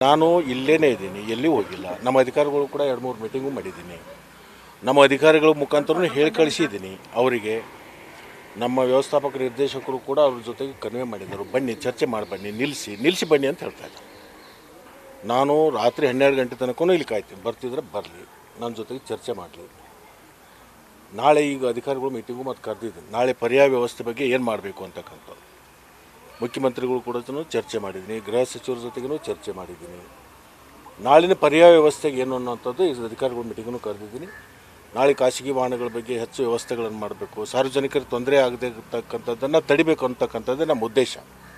ನಾನು ಇಲ್ಲೇನೇ ಇದ್ದೀನಿ ಎಲ್ಲಿ ಹೋಗಿಲ್ಲ ನಮ್ಮ ಅಧಿಕಾರಿಗಳು ಕೂಡ ಎರಡು ಮೂರು ಮೀಟಿಂಗು ಮಾಡಿದ್ದೀನಿ ನಮ್ಮ ಅಧಿಕಾರಿಗಳ ಮುಖಾಂತರ ಹೇಳಿ ಕಳಿಸಿದ್ದೀನಿ ಅವರಿಗೆ ನಮ್ಮ ವ್ಯವಸ್ಥಾಪಕ ನಿರ್ದೇಶಕರು ಕೂಡ ಅವ್ರ ಜೊತೆಗೆ ಕನ್ವೆ ಮಾಡಿದರು ಬನ್ನಿ ಚರ್ಚೆ ಮಾಡಿ ಬನ್ನಿ ನಿಲ್ಲಿಸಿ ನಿಲ್ಲಿಸಿ ಬನ್ನಿ ಅಂತ ಹೇಳ್ತಾ ಇದ್ದಾರೆ ನಾನು ರಾತ್ರಿ ಹನ್ನೆರಡು ಗಂಟೆ ತನಕನೂ ಇಲ್ಲಿ ಕಾಯ್ತೀನಿ ಬರ್ತಿದ್ರೆ ಬರಲಿ ನನ್ನ ಜೊತೆಗೆ ಚರ್ಚೆ ಮಾಡಲಿ ನಾಳೆ ಈಗ ಅಧಿಕಾರಿಗಳು ಮೀಟಿಂಗು ಮತ್ತು ಕರೆದಿದ್ದೀನಿ ನಾಳೆ ಪರ್ಯಾಯ ವ್ಯವಸ್ಥೆ ಬಗ್ಗೆ ಏನು ಮಾಡಬೇಕು ಅಂತಕ್ಕಂಥದ್ದು ಮುಖ್ಯಮಂತ್ರಿಗಳು ಕೂಡ ಚರ್ಚೆ ಮಾಡಿದ್ದೀನಿ ಗೃಹ ಸಚಿವರ ಜೊತೆಗೂ ಚರ್ಚೆ ಮಾಡಿದ್ದೀನಿ ನಾಳಿನ ಪರ್ಯಾಯ ವ್ಯವಸ್ಥೆಗೆ ಏನು ಅನ್ನೋಂಥದ್ದು ಈ ಅಧಿಕಾರಿಗಳ ಮೀಟಿಂಗನ್ನು ಕರೆದಿದ್ದೀನಿ ನಾಳೆ ಖಾಸಗಿ ವಾಹನಗಳ ಬಗ್ಗೆ ಹೆಚ್ಚು ವ್ಯವಸ್ಥೆಗಳನ್ನು ಮಾಡಬೇಕು ಸಾರ್ವಜನಿಕರಿಗೆ ತೊಂದರೆ ಆಗದೆ ಇರ್ತಕ್ಕಂಥದ್ದನ್ನು ತಡಿಬೇಕು ಅಂತಕ್ಕಂಥದ್ದೇ ನಮ್ಮ ಉದ್ದೇಶ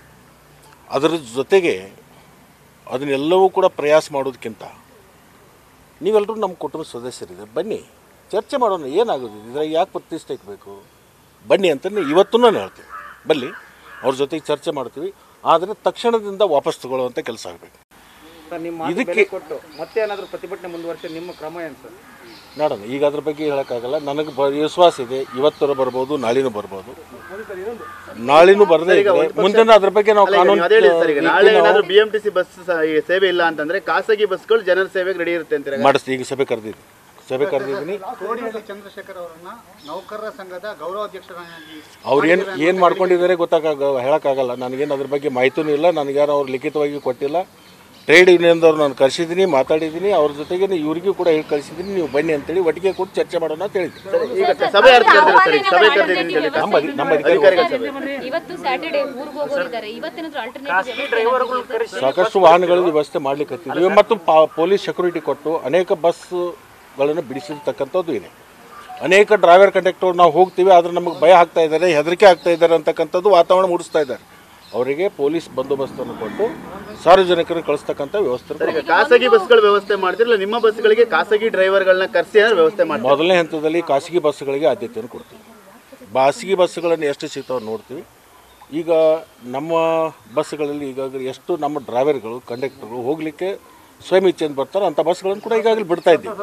ಅದರ ಜೊತೆಗೆ ಅದನ್ನೆಲ್ಲವೂ ಕೂಡ ಪ್ರಯಾಸ ಮಾಡೋದಕ್ಕಿಂತ ನೀವೆಲ್ಲರೂ ನಮ್ಮ ಕುಟುಂಬ ಸದಸ್ಯರಿದೆ ಬನ್ನಿ ಚರ್ಚೆ ಮಾಡೋಣ ಏನಾಗೋದು ಇದ್ರಾಗ ಯಾಕೆ ಪ್ರತಿಷ್ಠೆ ಇಕ್ಬೇಕು ಬನ್ನಿ ಅಂತ ಇವತ್ತೂ ನಾನು ಹೇಳ್ತೀನಿ ಬನ್ನಿ ಅವ್ರ ಜೊತೆಗೆ ಚರ್ಚೆ ಮಾಡ್ತೀವಿ ಆದರೆ ತಕ್ಷಣದಿಂದ ವಾಪಸ್ ತಗೊಳ್ಳುವಂಥ ಕೆಲಸ ಆಗಬೇಕು ಸರ್ ನಿಮ್ಮ ಮಾತು ಇದಕ್ಕೆ- ಬೆಲೆ ಕೊಟ್ಟು ಮತ್ತೆ ಏನಾದರೂ ಪ್ರತಿಭಟನೆ ಮುಂದುವರಿಸಿ ನಿಮ್ಮ ಕ್ರಮ ಏನು ಸರ್ ನೋಡೋಣ ಈಗ ಅದ್ರ ಬಗ್ಗೆ ಹೇಳೋಕ್ಕಾಗಲ್ಲ ನನಗೆ ಬ ವಿಶ್ವಾಸ ಇದೆ ಇವತ್ತರ ಬರ್ಬೋದು ನಾಳಿನೂ ಬರ್ಬೋದು ನಾಳಿನೂ ಬರದೇ ಇದ್ರೆ ಮುಂದಿನ ಅದ್ರ ಬಗ್ಗೆ ನಾವು ಅಲ್ಲ, ಈಗ ಕಾನೂನು ನೀವು ಅದೇ ಹೇಳಿದ್ದು ಸರ್ ಈಗ ನಾಳೆ ರೀತಿ ಏನಾದ್ರು ನಾವು B M T C bus ಸೇವೆ ಇಲ್ಲ ಅಂತಂದ್ರೆ ಖಾಸಗಿ ಬಸ್ಗಳು ಜನರ ಸೇವೆಗೆ ರೆಡಿ ಇರುತ್ತೆ ಅಂತೀರ ಮಾಡಿಸ್ತೀವಿ ಈಗ ಸಭೆ ಕರೆದಿದ್ದೀನಿ ಸಭೆ ಕರೆದಿದ್ದೀನಿ ಕೋಡಿಹಳ್ಳಿ ಚಂದ್ರಶೇಖರ್ ಅವರನ್ನ ನೌಕರರ ಸಂಘದ ಗೌರವಾಧ್ಯಕ್ಷರಾಗಿ ಅವ್ರು ಏನು ಏನು ಮಾಡ್ಕೊಂಡಿದ್ದಾರೆ ಗೊತ್ತಾಗ ಹೇಳೋಕ್ಕಾಗಲ್ಲ ನನಗೇನು ಅದ್ರ ಬಗ್ಗೆ ಮಾಹಿತಿನೂ ಇಲ್ಲ ನನಗೇನು ಅವ್ರು ಲಿಖಿತವಾಗಿ ಕೊಟ್ಟಿಲ್ಲ ಟ್ರೇಡ್ ಯೂನಿಯನ್ದವ್ರು ನಾನು ಕರೆಸಿದ್ದೀನಿ ಮಾತಾಡಿದ್ದೀನಿ ಅವ್ರ ಜೊತೆಗೆ ಇವ್ರಿಗೂ ಕೂಡ ಹೇಳಿ ಕಳಿಸಿದ್ದೀನಿ ನೀವು ಬನ್ನಿ ಅಂತೇಳಿ ಒಟ್ಟಿಗೆ ಕೊಟ್ಟು ಚರ್ಚೆ ಮಾಡೋಣ ಅಂತ ಹೇಳಿದ್ದೀನಿ ಈಗ ಸಭೆ ಯಾರು ಕರೆದಿರೋ ಸರ್ ಈಗ ಸಭೆ ಕರೆದಿದ್ದೀನಿ ಅಂತ ಹೇಳಿ ನಮ್ಮ ಅಧಿ- ನಮ್ಮ ಅಧಿಕಾರಿಗಳು ಅಧಿಕಾರಿಗಳ ಸಭೆ ಇವತ್ತು ಸ್ಯಾಟರ್ಡೆ ಊರಿಗೆ ಹೋಗೋರಿದ್ದಾರೆ ಇವತ್ತೇನಾದ್ರೂ ಆಲ್ಟರ್ನೇಟಿವ್ ಸಾಕಷ್ಟು ವಾಹನಗಳ ವ್ಯವಸ್ಥೆ ಮಾಡ್ಲಿಕ್ಕೆ ಹತ್ತಿದ್ವಿ ಮತ್ತು ಪಾ- ಪೊಲೀಸ್ ಸೆಕ್ಯೂರಿಟಿ ಕೊಟ್ಟು ಅನೇಕ ಬಸ್ಗಳನ್ನು ಬಿಡಿಸಿರ್ತಕ್ಕಂಥದ್ದು ಇದೆ ಅನೇಕ ಡ್ರೈವರ್ ಕಂಡಕ್ಟರ್ ನಾವು ಹೋಗ್ತೀವಿ ಆದ್ರೆ ನಮಗೆ ಭಯ ಆಗ್ತಾ ಇದ್ದಾರೆ ಹೆದರಿಕೆ ಆಗ್ತಾ ಇದ್ದಾರೆ ಅಂತಕ್ಕಂಥದ್ದು ವಾತಾವರಣ ಮೂಡಿಸ್ತಾ ಇದ್ದಾರೆ ಅವರಿಗೆ ಪೊಲೀಸ್ ಬಂದೋಬಸ್ತನ್ನು ಕೊಟ್ಟು ಸಾರ್ವಜನಿಕರನ್ನು ಕಳಿಸ್ತಕ್ಕಂಥ ವ್ಯವಸ್ಥೆ ಸರ್ ಈಗ ಖಾಸಗಿ ಬಸ್ಗಳ ವ್ಯವಸ್ಥೆ ಮಾಡ್ತಿರಲ್ಲ ನಿಮ್ಮ ಬಸ್ಗಳಿಗೆ ಖಾಸಗಿ ಡ್ರೈವರ್ಗಳನ್ನ ಕರೆಸಿ ಏನಾದ್ರು ವ್ಯವಸ್ಥೆ ಮಾಡ್ತಾರೆ ಮೊದಲನೇ ಹಂತದಲ್ಲಿ ಖಾಸಗಿ ಬಸ್ಗಳಿಗೆ ಆದ್ಯತೆಯನ್ನು ಕೊಡ್ತೀವಿ ಖಾಸಗಿ ಬಸ್ಸುಗಳನ್ನು ಎಷ್ಟು ಸಿಗ್ತಾವೆ ನೋಡ್ತೀವಿ ಈಗ ನಮ್ಮ ಬಸ್ಸುಗಳಲ್ಲಿ ಈಗಾಗಲೇ ಎಷ್ಟು ನಮ್ಮ ಡ್ರೈವರ್ಗಳು ಕಂಡಕ್ಟರ್ಗಳು ಹೋಗಲಿಕ್ಕೆ ಸ್ವಯಂ ಇಚ್ಛೆಯಿಂದ ಬರ್ತಾರೆ ಅಂಥ ಬಸ್ಗಳನ್ನು ಕೂಡ ಈಗಾಗಲೇ ಬಿಡ್ತಾ ಇದ್ದೀವಿ